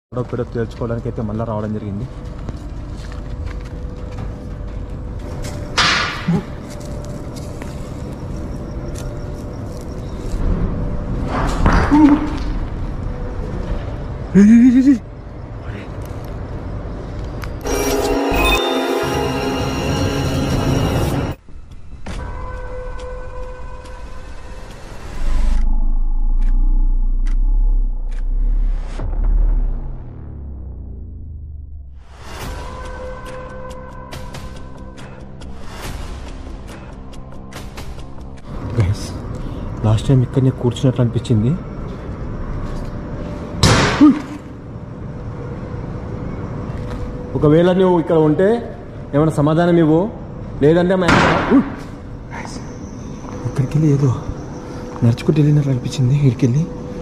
ఎక్కడో పెడో తేల్చుకోవడానికి అయితే మళ్ళీ రావడం జరిగింది గైస్ లాస్ట్ టైం ఇక్కడనే కూర్చున్నట్లు అనిపించింది ఒకవేళ నువ్వు ఇక్కడ ఉంటే ఏమైనా సమాధానం ఇవ్వు లేదంటే మా ఇక్కడికి వెళ్ళి ఏదో నడుచుకుంటూ వెళ్ళినట్లు అనిపించింది ఇక్కడికి వెళ్ళి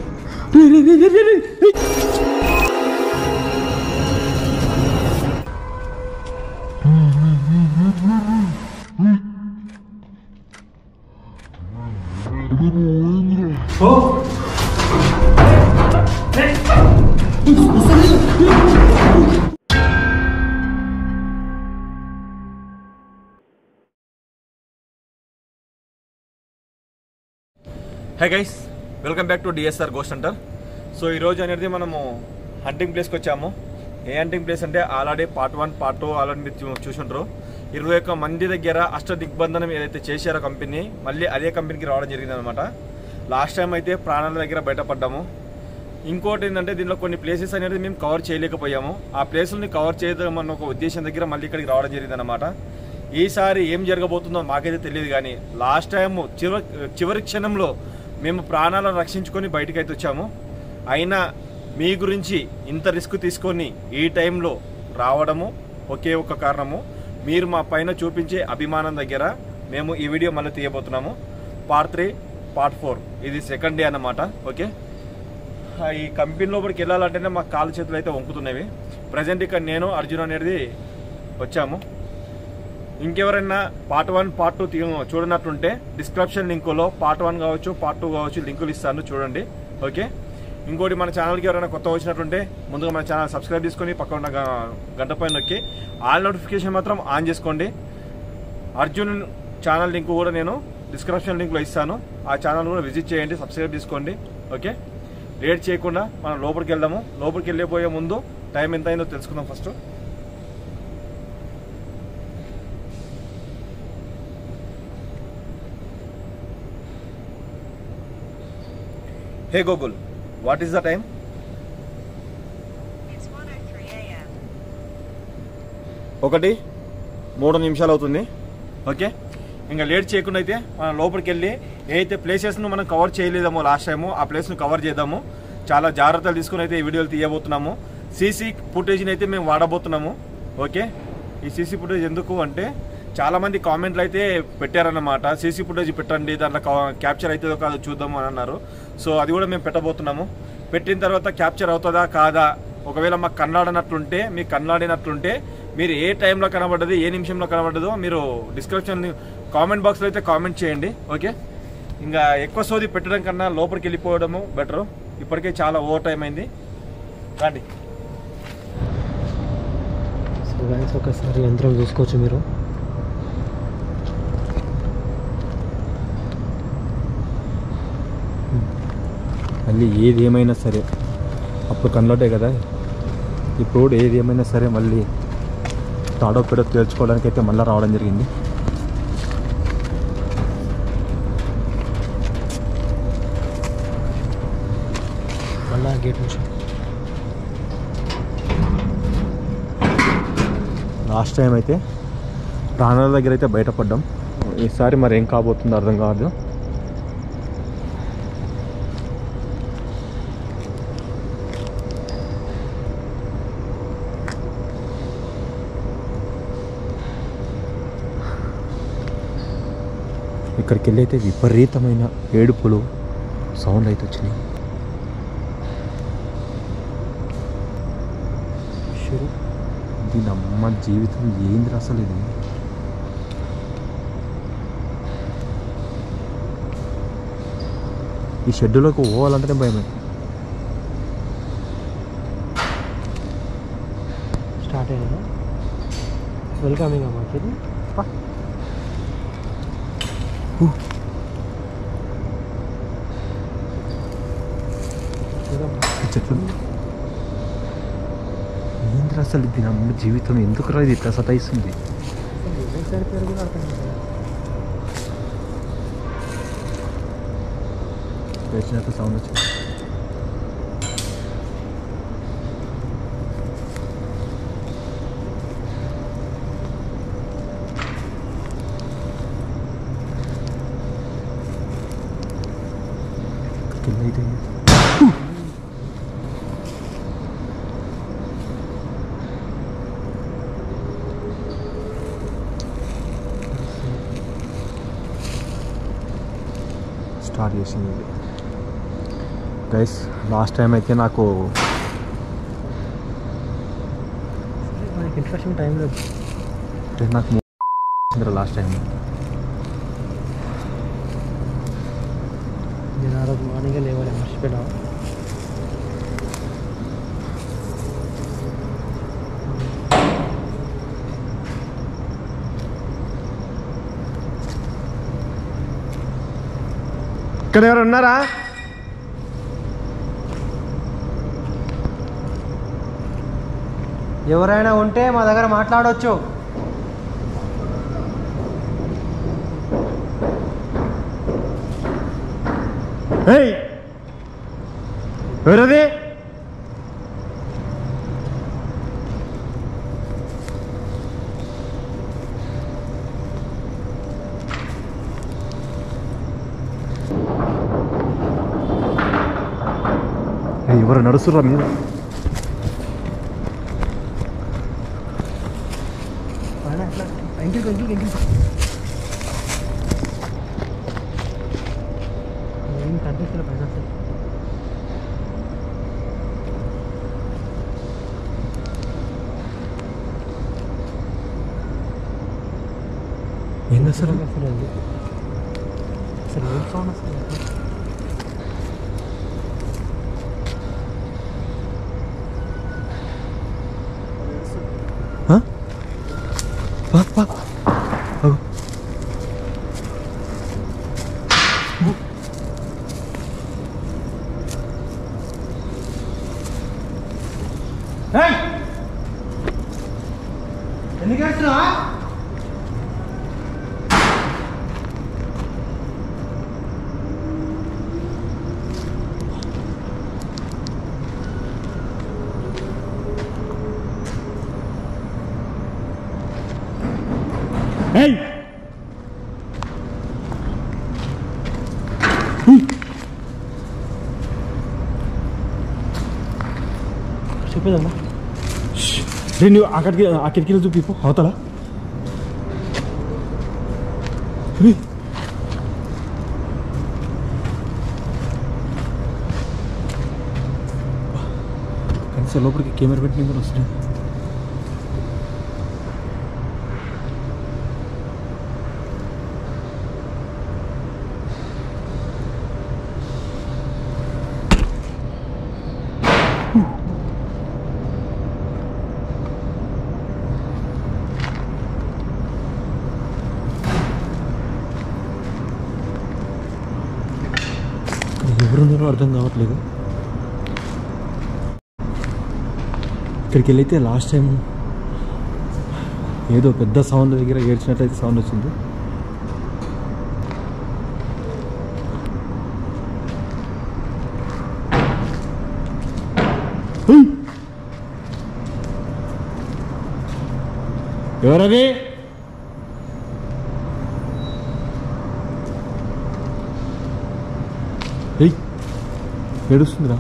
hi guys welcome back to DSR ghost center so ఈరోజు అనేది మనము హంటింగ్ ప్లేస్కి వచ్చాము ఏ హంటింగ్ ప్లేస్ అంటే already part one part two already మీరు చూ- చూసుంటారు ఇరవై ఒక్క మంది దగ్గర అష్ట దిగ్బంధనం ఏదైతే చేశారో కంపెనీ మళ్ళీ అదే కంపెనీకి రావడం జరిగింది అనమాట లాస్ట్ టైం అయితే ప్రాణాల దగ్గర బయటపడ్డాము ఇంకోటి ఏంటంటే దీనిలో కొన్ని ప్లేసెస్ అనేది మేము కవర్ చేయలేకపోయాము ఆ ప్లేసుల్ని కవర్ చేయడం అన్న ఒక ఉద్దేశం దగ్గర మళ్ళీ ఇక్కడికి రావడం జరిగింది అనమాట ఈసారి ఏం జరగబోతుందో మాకైతే తెలియదు కానీ లాస్ట్ టైం చివరి చివరి క్షణంలో మేము ప్రాణాలను రక్షించుకొని బయటకు అయితే వచ్చాము అయినా మీ గురించి ఇంత రిస్క్ తీసుకొని ఈ టైంలో రావడము ఒకే ఒక కారణము మీరు మా పైన చూపించే అభిమానం దగ్గర మేము ఈ వీడియో మళ్ళీ తీయబోతున్నాము పార్ట్ త్రీ పార్ట్ ఫోర్ ఇది సెకండ్ డే అన్నమాట ఓకే ఆ, ఈ కంపెనీ లోపలికి వెళ్ళాలంటేనే మా కాలు చేతులు అయితే వంకుతున్నవి ప్రజెంట్ ఇక్కడ నేను అర్జున్ అనేది వచ్చాము ఇంకెవరైనా పార్ట్ వన్ పార్ట్ టూ చూడనట్లుంటే డిస్క్రిప్షన్ లింకులో పార్ట్ వన్ కావచ్చు పార్ట్ టూ కావచ్చు లింకులు ఇస్తాను చూడండి ఓకే ఇంకోటి మన ఛానల్కి ఎవరైనా కొత్త వచ్చినట్లుంటే ముందుగా మన ఛానల్ సబ్స్క్రైబ్ చేసుకొని పక్కన ఉన్న గ- గంట పైన నొక్కి ఆల్ నోటిఫికేషన్ మాత్రం ఆన్ చేసుకోండి అర్జున్ ఛానల్ లింక్ కూడా నేను డిస్క్రిప్షన్ లింక్లో ఇస్తాను ఆ ఛానల్ కూడా విజిట్ చేయండి సబ్స్క్రైబ్ చేసుకోండి ఓకే లేట్ చేయకుండా మనం లోపలికి వెళ్దాము లోపలికి వెళ్ళిపోయే ముందు టైం ఎంత అయిందో తెలుసుకుందాం first hey Google what is the time It's 1:03 a.m. ఒకటి మూడు నిమిషాలు అవుతుంది ఓకే ఇంకా లేట్ చేయకుండా అయితే మనం లోపలికి వెళ్ళి ఏదైతే ప్లేసెస్ను మనం కవర్ చేయలేదామో లాస్ట్ టైము ఆ ప్లేస్ను కవర్ చేద్దాము చాలా జాగ్రత్తలు తీసుకుని అయితే ఈ వీడియోలు తీయబోతున్నాము సీసీ ఫుటేజ్ని అయితే మేము వాడబోతున్నాము ఓకే ఈ సీసీ ఫుటేజ్ ఎందుకు అంటే చాలా మంది కామెంట్లు అయితే పెట్టారన్నమాట సీసీ ఫుటేజ్ పెట్టండి దాంట్లో క్యాప్చర్ అవుతుందో కాదో చూద్దాము అని అన్నారు సో అది కూడా మేము పెట్టబోతున్నాము పెట్టిన తర్వాత క్యాప్చర్ అవుతుందా కాదా ఒకవేళ మాకు కన్నాడనట్లుంటే మీకు కన్నాడినట్లుంటే మీరు ఏ టైంలో కనబడ్డది ఏ నిమిషంలో కనబడ్డదో మీరు డిస్క్రిప్షన్ కామెంట్ బాక్స్లో అయితే కామెంట్ చేయండి ఓకే ఇంకా ఎక్కువ సోది పెట్టడం కన్నా లోపలికి వెళ్ళిపోవడము బెటరు ఇప్పటికే చాలా ఓవర్ టైం అయింది రండి సో గైస్ ఒకసారి యంత్రం చూసుకోవచ్చు మీరు మళ్ళీ ఏది ఏమైనా సరే అప్పుడు కన్వర్టే కదా ఇప్పుడు కూడా ఏది ఏమైనా సరే మళ్ళీ తాడో పెడో తేల్చుకోవడానికి అయితే మళ్ళీ రావడం జరిగింది మళ్ళా గేట్ నుంచి లాస్ట్ టైం అయితే ప్రాణాల దగ్గర అయితే బయటపడ్డాం ఈసారి మరి ఏం కాబోతుందో అర్థం కాదు ఇక్కడికి వెళ్ళి అయితే విపరీతమైన ఏడుపులు సౌండ్ అయితే వచ్చినాయి షురు దీని అమ్మ జీవితం ఏంది అసలు ఇది ఈ షెడ్యూల్లోకి పోవాలంటేనే భయమే స్టార్ట్ అయినా వెల్కమింగ్ అమ్మా ఇది చెట్లు ఏంద్ర అసలు ఇది నా ముందు జీవితం ఎందుకు రా ఇది ఇట్లా సతాయిస్తుంది సైడ్ పేరు కూడా అర్థం కాదు వేసినట్టు సౌండ్ వచ్చింది కింద అయితే స్టార్ట్ చేసింది ఇది గైస్ లాస్ట్ టైం అయితే నాకు మనకి ఇంట్రెస్టింగ్ టైం లేదు అంటే నాకు లాస్ట్ టైం నేను ఆ రోజు మార్నింగే లేవాలి మర్చిపోయినా ఇక్కడ ఎవరు ఉన్నారా ఎవరైనా ఉంటే మా దగ్గర మాట్లాడవచ్చు ఏయ్ ఎవరది ఏయ్, ఎవరు నడుస్తుర్రా మీద ఎంకిల్ ఎంకిల్ ఎంకిల్ ఏం కనిపిస్తలే పైన అసలు ఏంది అసలు అసలు అది అసలు ఏం సౌండ్ అసలు హ? పా, పా. అగో. ఎందుకు వేస్తున్నా ఏయ్ చెప్పేదమ్మా రే నువ్వు అక్కడికి ఆ కిటికీలు చూపిపో అవతల రే. కనీసం లోపలికి కెమెరా పెట్టిన కూడా వస్తున్నాయి ఎవరున్నారో అర్థం కావట్లేదు ఇక్కడికి వెళ్ళైతే లాస్ట్ టైం ఏదో పెద్ద సౌండ్ దగ్గర ఏడ్చినట్లయితే సౌండ్ వచ్చింది హ్మ్. ఎవరది ఏయ్ ఏడుస్తుందిరా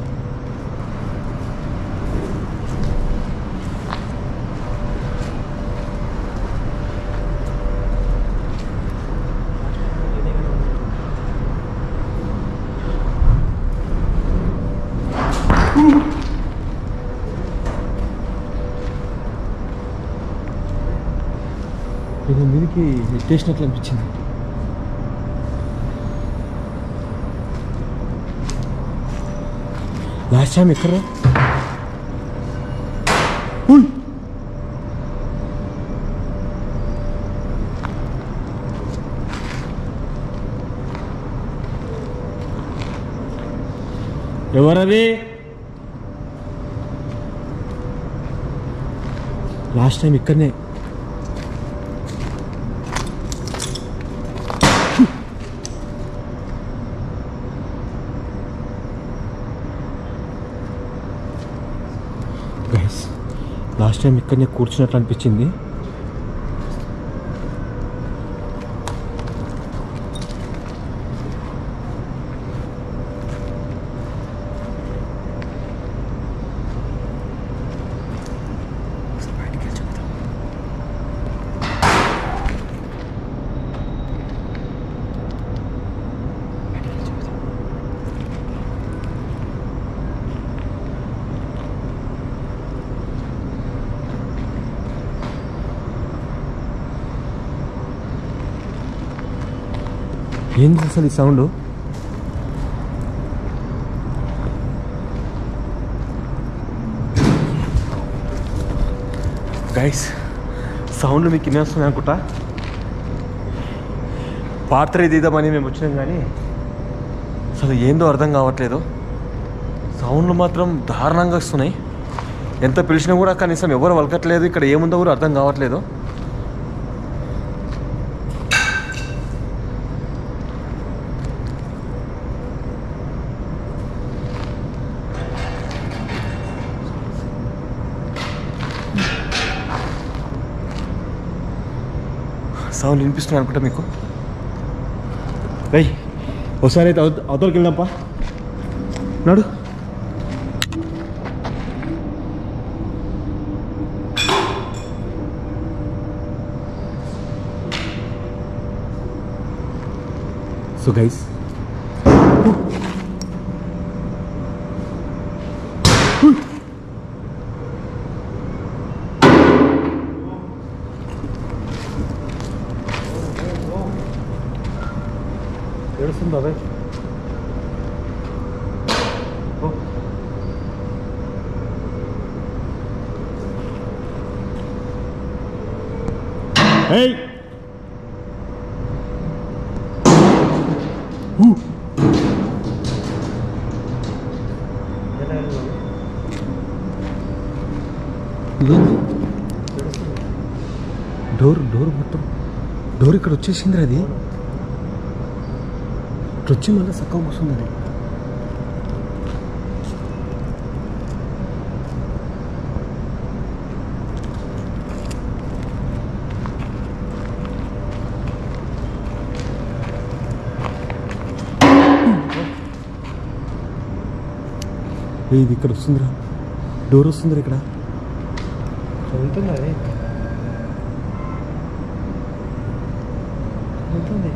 ఇది మీదకి ఎట్టేసినట్లు అనిపించింది లాస్ట్ టైం ఎక్కడ ఎవరది లాస్ట్ టైం ఇక్కడనే గైస్ లాస్ట్ టైం ఇక్కడనే కూర్చున్నట్లు అనిపించింది ఏంది అసలు ఈ సౌండ్ గైస్ సౌండ్ మీకు ఇన్ని వస్తుంది అనుకుంటా పాత్ర తీద్దామని మేము వచ్చినాం కానీ అసలు ఏందో అర్థం కావట్లేదు సౌండ్లు మాత్రం దారుణంగా వస్తున్నాయి ఎంత పిలిచినా కూడా కనీసం ఎవరు వలకట్లేదు ఇక్కడ ఏముందో కూడా అర్థం కావట్లేదు సౌండ్ వినిపిస్తున్నాయి అనుకుంటా మీకు రేయ్ ఒకసారి అయితే అవత- అవతలకి వెళ్దాంపా నాడు సో గైస్ ఏడుస్తుంది బాబాయ్ Hey! డోర్ డోర్ మొత్తం డోర్ ఇక్కడ వచ్చేసింది అది ఇట్లా వచ్చి మళ్ళీ చక్కగా కూర్చుంది అది ఏ, ఇది ఇక్కడ వస్తుందిరా డోర్ వస్తుందిరా ఇక్కడ వెళ్తుంది అది వెళ్తుంది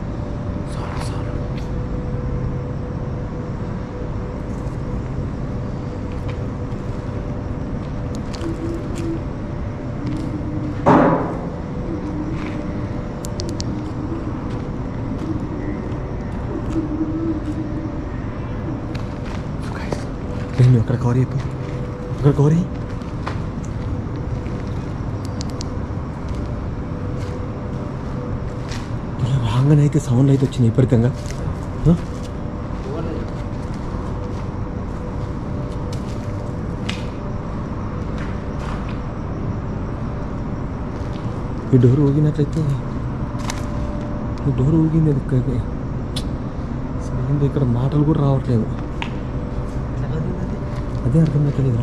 నేను అక్కడ కవర్ అయిపో అక్కడ కవర్ అయ్యి ఇలా రాగానే అయితే సౌండ్ అయితే వచ్చింది విపరీతంగా ఆ? ఈ డోర్ ఊగినట్లయితే ఈ డోర్ ఊగింది అది ఇక్కడ అసలు ఏంది ఇక్కడ మాటలు కూడా రావట్లేదు అదే అర్థం అవుతలేదురా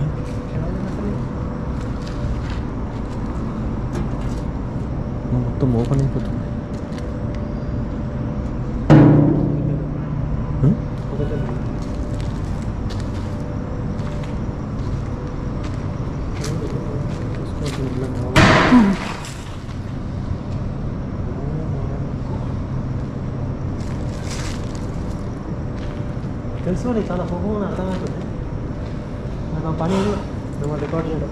మొత్తం ఓపెన్ అయిపోతుంది ఆ? తెలుసు నీకు చాలా కోపం అని అర్థమవుతుంది నాకు ఆ పని ఏదో నువ్వు రికార్డ్ చేయడం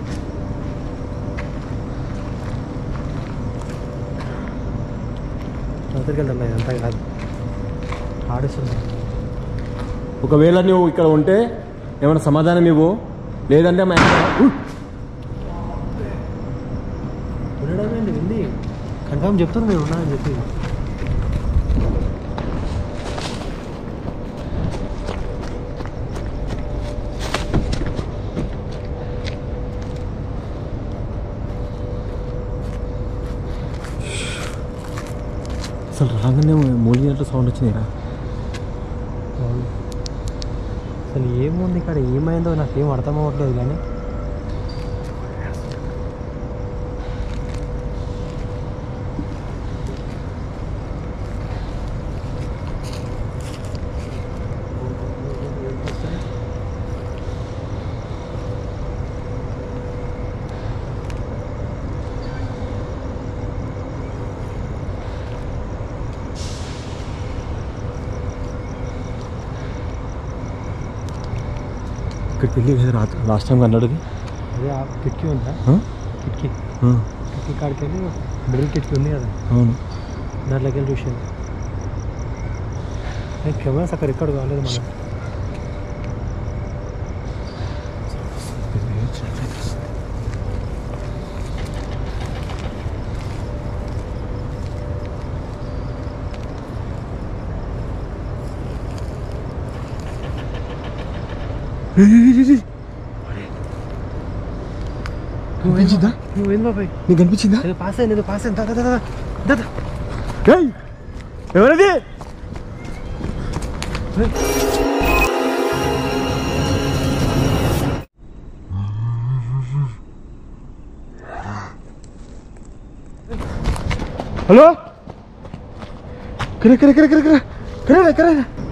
అవతలికి వెళ్దాం అంతా కాదు ఆడిస్తుంది ఒకవేళ నువ్వు ఇక్కడ ఉంటే ఏమైనా సమాధానం ఇవ్వు లేదంటే మా ఉయ్! ఉండడమేంటి వింది కన్ఫర్మ్ చెప్తాను మీరు ఉన్నానని చెప్పి అసలు రాగానే మూలిగినట్లు సౌండ్ వచ్చినాయిరా అవును. అసలు ఏముంది ఇక్కడ ఏమైందో నాకేం అర్థం అవ్వట్లేదు కానీ ఇక్కడికి వెళ్ళి కదా రాత్రి లాస్ట్ టైం అన్నాడు అది అదే ఆ కిటికీ ఉందా ఆ? కిటికీ ఆ, కిటికీ కాడికి వెళ్ళి మిడిల్ కిటికీ ఉంది కదా అవును దాంట్లోకి వెళ్ళి చూసాను నేను కెమెరాస్ అక్కడ ఎక్కడ కాలేదు మనం కనిపించిందా నువ్వేంది బాబాయ్ నీకు కనిపించిందా ఏదో పాస్ అయింది ఏదో పాస్ అయింది దా, దా, దా, దా, దా. ఏయ్! ఎవరది హలో కరే కరే కరే కరే కరే కరే కరే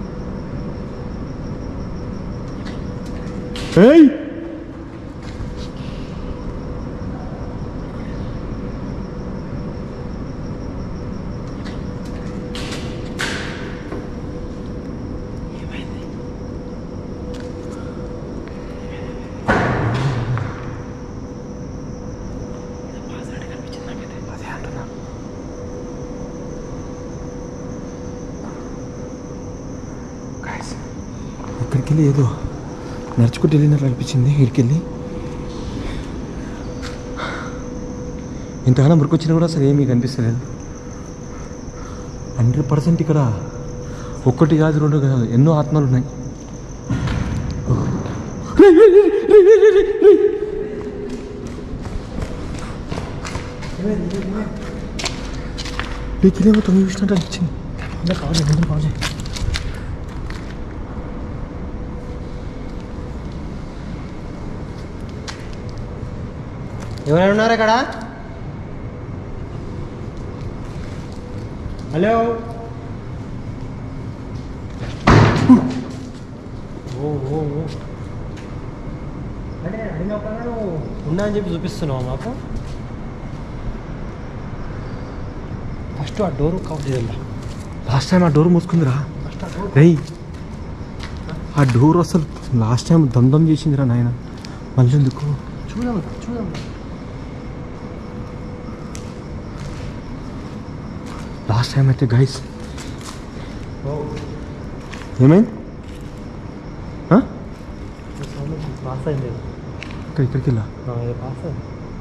ఏయ్ ఇక్కడికి వెళ్ళి ఏదో నడుచుకుంటూ వెళ్ళినట్లు అనిపించింది ఇక్కడికి వెళ్ళి ఇంతగానో మురికొచ్చినా కూడా అసలు ఏమీ కనిపిస్తలేదు హండ్రెడ్ పర్సెంట్ ఇక్కడ ఒక్కటి కాదు రెండు కాదు ఎన్నో ఆత్మలు ఉన్నాయి నీకేమో తొమ్మిది చూసినట్టు అనిపించింది ఇంకా కావాలి ముందు కావాలి ఎవరైనా ఉన్నారు ఇక్కడ హలో ఓ ఓ ఓ అంటే అడిగినప్పుడు నువ్వు ఉన్నా అని చెప్పి చూపిస్తున్నావు మాకు ఫస్ట్ ఆ డోర్ కవర్ చేయాలి లాస్ట్ టైం ఆ డోర్ మూసుకుందిరా ఫస్ట్ ఆ డోర్ రేయ్ ఆ డోర్ అసలు లాస్ట్ టైం దందం చేసిందిరా నాయన మళ్ళీ ఎందుకు చూద్దాం చూద్దాం లాస్ట్ టైం అయితే గైస్ ఓ ఏమైంది ఆ? సౌండ్ పాస్ అయింది ఇక్కడ ఇక్కడికి వెళ్ళా ఆ, ఇది పాస్ అయింది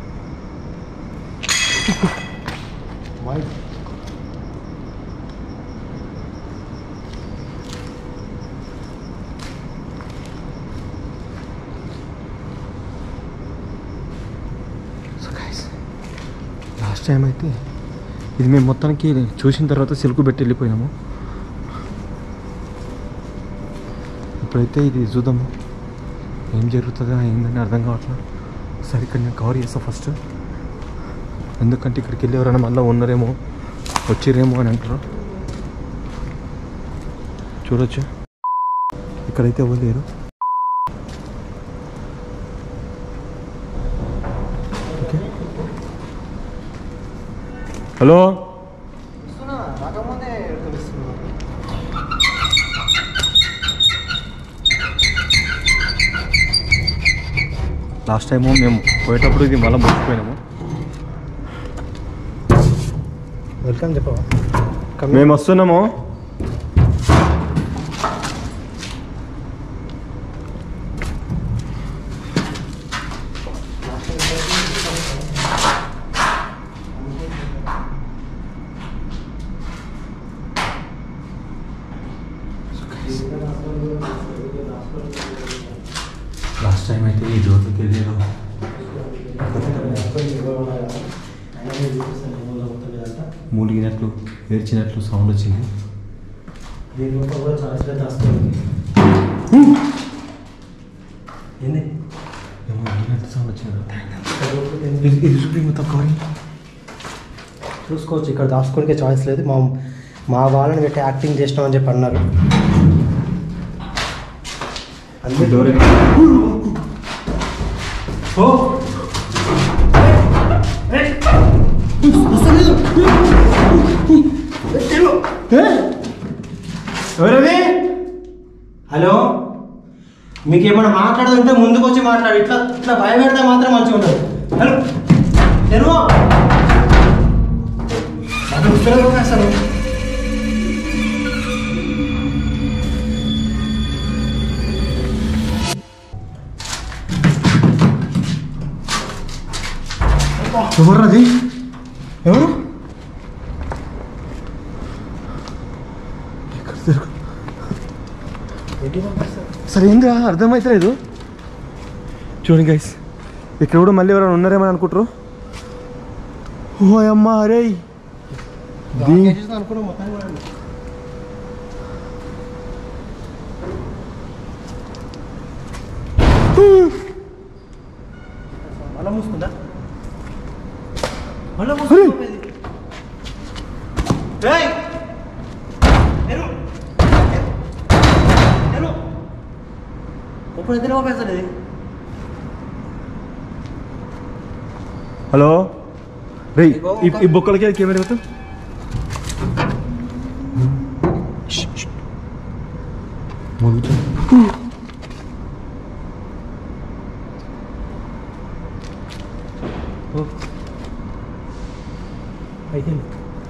voice so guys last time అయితే ఇది మేము మొత్తానికి చూసిన తర్వాత సిల్క్ పెట్టి వెళ్ళిపోయినాము ఇప్పుడైతే ఇది చూద్దాము ఏం జరుగుతుందా ఏందని అర్థం కావట్లేదు సరే ఇక్కడ నేను కవర్ చేస్తా ఫస్ట్ ఎందుకంటే ఇక్కడికి వెళ్ళి ఎవరైనా మళ్ళీ ఉన్నారేమో వచ్చిరేమో అని అంటారు చూడొచ్చు ఇక్కడైతే ఎవరు లేరు ఓకే హలో రాకముందే తెలుస్తున్నా లాస్ట్ టైము మేము పోయేటప్పుడు ఇది మళ్ళీ మర్చిపోయినాము వెల్కమ్ చెప్పవా మేము వస్తున్నాము లాస్ట్ టైం అయితే ఈ డోర్కి వెళ్ళారు మూలిగినట్లు ఏడ్చినట్లు సౌండ్ వచ్చింది దీని లోపల కూడా చాలా దాస్తుంది ఏంది ఏమో ఏడినట్టు సౌండ్ వచ్చింది ఇక్కడ లోపల ఏంది? ఇది ఇది చూపి మొత్తం కవరింగ్ చూసుకోవచ్చు ఇక్కడ దాచుకోనికే చాయిస్ లేదు మా మా వాళ్ళని పెట్టి యాక్టింగ్ చేసినామని చెప్పి అన్నారు అందుకే డోర్ ఓ! ఏయ్! వస్తలేదు! ఏ? ఎవరది హలో మీకు ఏమైనా మాట్లాడుతుంటే ముందుకు వచ్చి మాట్లాడు ఇట్లా ఇట్లా భయపెడితే మాత్రం మంచిగా ఉంటుంది హలో తెరువు అక్కడ ఉత్తరం అసలు ఎవరు ఎవరు ఎక్కడ తిరుగు అసలు ఏందిరా అర్థమవుతలేదు చూడండి గైస్ ఇక్కడ కూడా మళ్ళీ ఎవరైనా ఉన్నారేమని అనుకుంటారు ఓ అమ్మ అరే దీ- అనుకున్నా మొత్తం కూడా మళ్ళా మూసుకుందా మళ్ళా మూసుకుందా ఏయ్! నేను నేను ఇప్పుడు ఎదురు పంపిస్తాను ఇది హలో రే ఈ- ఈ బొక్కలకి అది కెమెరా పెట్టు మొదలు అయిపోయింది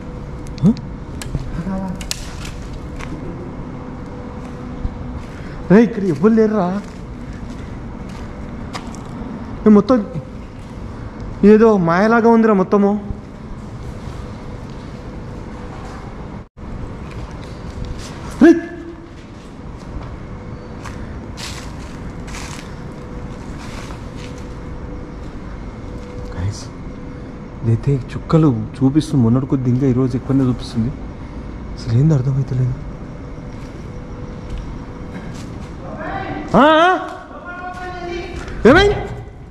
రే ఇక్కడ ఎవ్వరు లేరురా ఏ మొత్తం ఏదో మాయలాగా ఉందిరా మొత్తము రే! Guys, ఇదైతే చుక్కలు చూపిస్తుంది మొన్నటి కొద్ది ఇంకా ఈరోజు ఎక్కువనే చూపిస్తుంది అసలు ఏంది అర్థమవుతలేదు ఆ, ఆ? ఏమైంది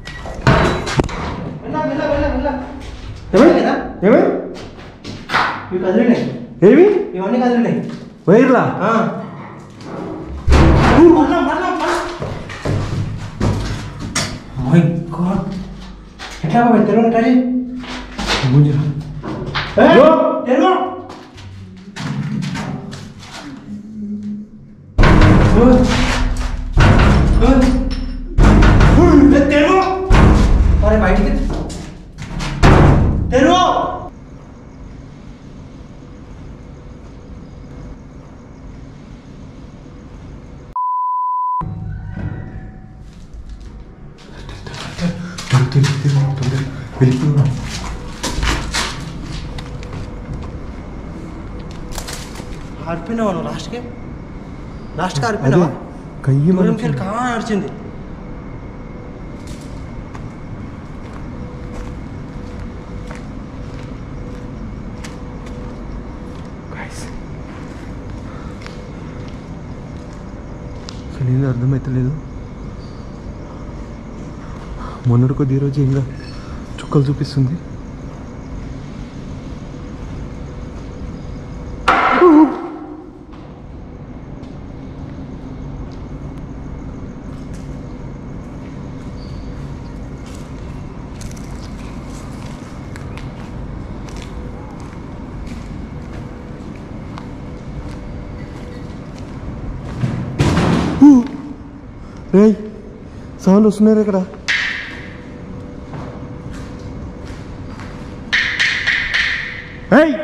ఏమైంది ఏమైంది ఇవి కదిలినాయి ఏమి ఇవన్నీ కదిలినాయి వైర్లా మై గాడ్ ఎట్లా బాబాయ్ తెలుగు ట్రై గుంజరా తెలుగు తెలుగు మరి బయటికి తెలుగు వెళ్ళిపోయినా ఆడిపోయినావా నువ్వు లాస్ట్కి లాస్ట్కి అదే ఆడిపోయినావా కయ్యి దూరం కెళ్ళి కా నడిచింది అసలు ఏంది అర్థమవుతలేదు మొన్నటి కొద్ది రోజు ఇంకా చుక్కలు చూపిస్తుంది రే సౌండ్ వస్తున్నారు ఇక్కడ ఏయ్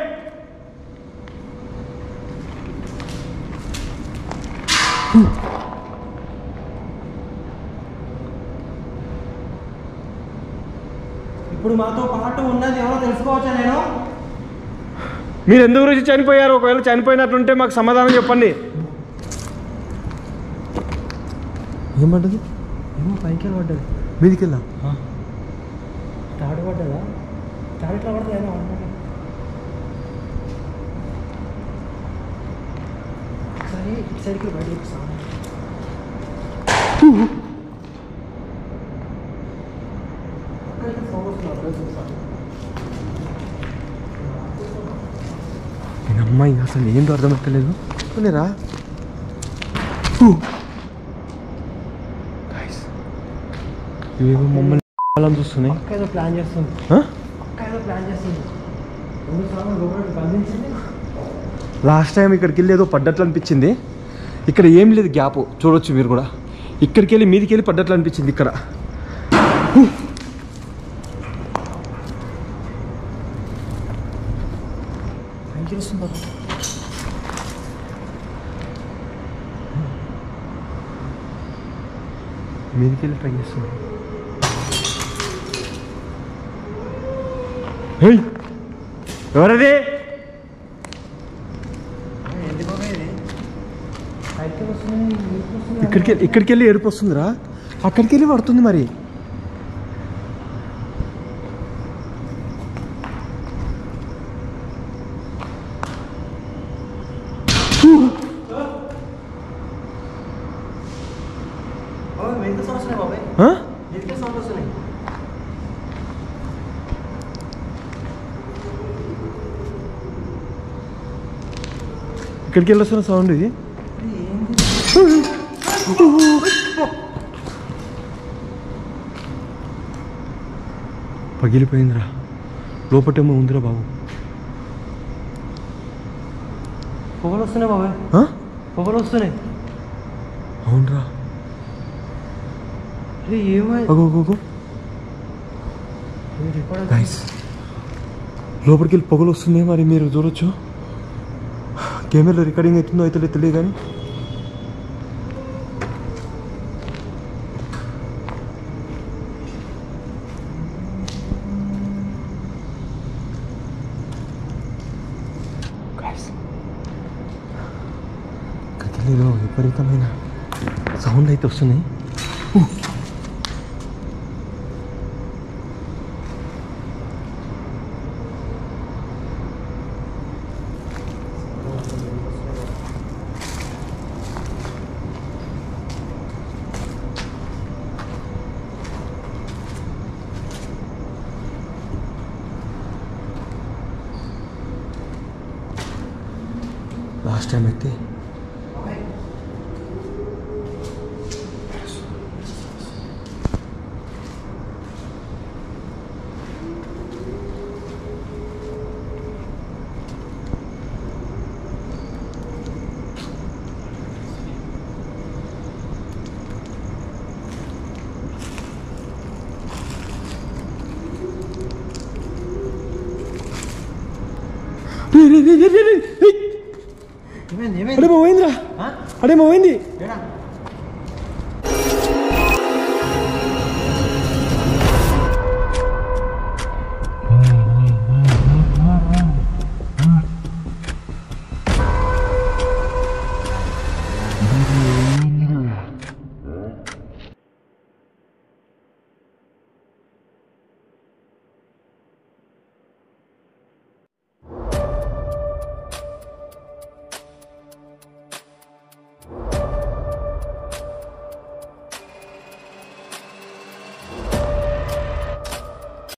ఇప్పుడు మాతో పాటు ఉన్నది ఎవరో తెలుసుకోవచ్చా నేను మీరు ఎందుకు గురించి చనిపోయారు ఒకవేళ చనిపోయినట్లుంటే మాకు సమాధానం చెప్పండి ఏమంటది ఏమో పైకి వెళ్ళి పడ్డది మీదికి వెళ్ళా తాడు పడ్డదా తాడు ఇట్లా పడుతుంది అయినా ఒకసారి ఇటు సైడ్కి బయట చూపిస్తాను నేను అమ్మాయి అసలు ఏందో అర్థమవుతలేదు కొనిరా ఇవేమో మమ్మల్ని వాళ్ళని చూస్తున్నాయి పక్క ఏదో ప్లాన్ చేస్తుంది ఆ? పక్క ఏదో ప్లాన్ చేస్తుంది రెండు సార్లు లోపలికి బంధించింది లాస్ట్ టైం ఇక్కడికి వెళ్ళి ఏదో పడ్డట్లు అనిపించింది ఇక్కడ ఏం లేదు గ్యాప్ చూడొచ్చు మీరు కూడా ఇక్కడికి వెళ్ళి మీదికి వెళ్ళి పడ్డట్లు అనిపించింది ఇక్కడ పైకి వస్తుంది బాబు మీదికి వెళ్ళి ట్రై చేస్తుంది హేయ్! ఎవరది ఏంటి బాబు ఇది పైకి వస్తుంది నీకు వస్తుంది ఇక్కడికి ఇక్కడికి వెళ్ళి ఏడుపు వస్తుందిరా అక్కడికి వెళ్ళి పడుతుంది మరి బాబు ఎంత సౌండ్ వస్తున్నాయి బాబాయ్ ఆ? ఎంత సౌండ్ వస్తున్నాయి ఇక్కడికి వెళ్ళి వస్తున్న సౌండ్ ఇది పగిలిపోయిందిరా లోపటేమో ఉందిరా బాబు పొగలు వస్తున్నాయి బాబాయ్ ఆ? పొగలు వస్తున్నాయి అవునరా ఇది ఏమై అగో అగో, అగో నైస్ లోపలికి వెళ్ళి పొగలు వస్తుంది మరి మీరు చూడొచ్చు కెమెరాలో రికార్డింగ్ అవుతుందో అయితే తెలియదు కానీ కదిలేదో విపరీతమైన సౌండ్ అయితే వస్తున్నాయి లాస్ట్ టైం అయితే ఏమైంది అడే ఏమైంది మా పోయిందిరా ఆ? అడే మా పోయింది ఏడా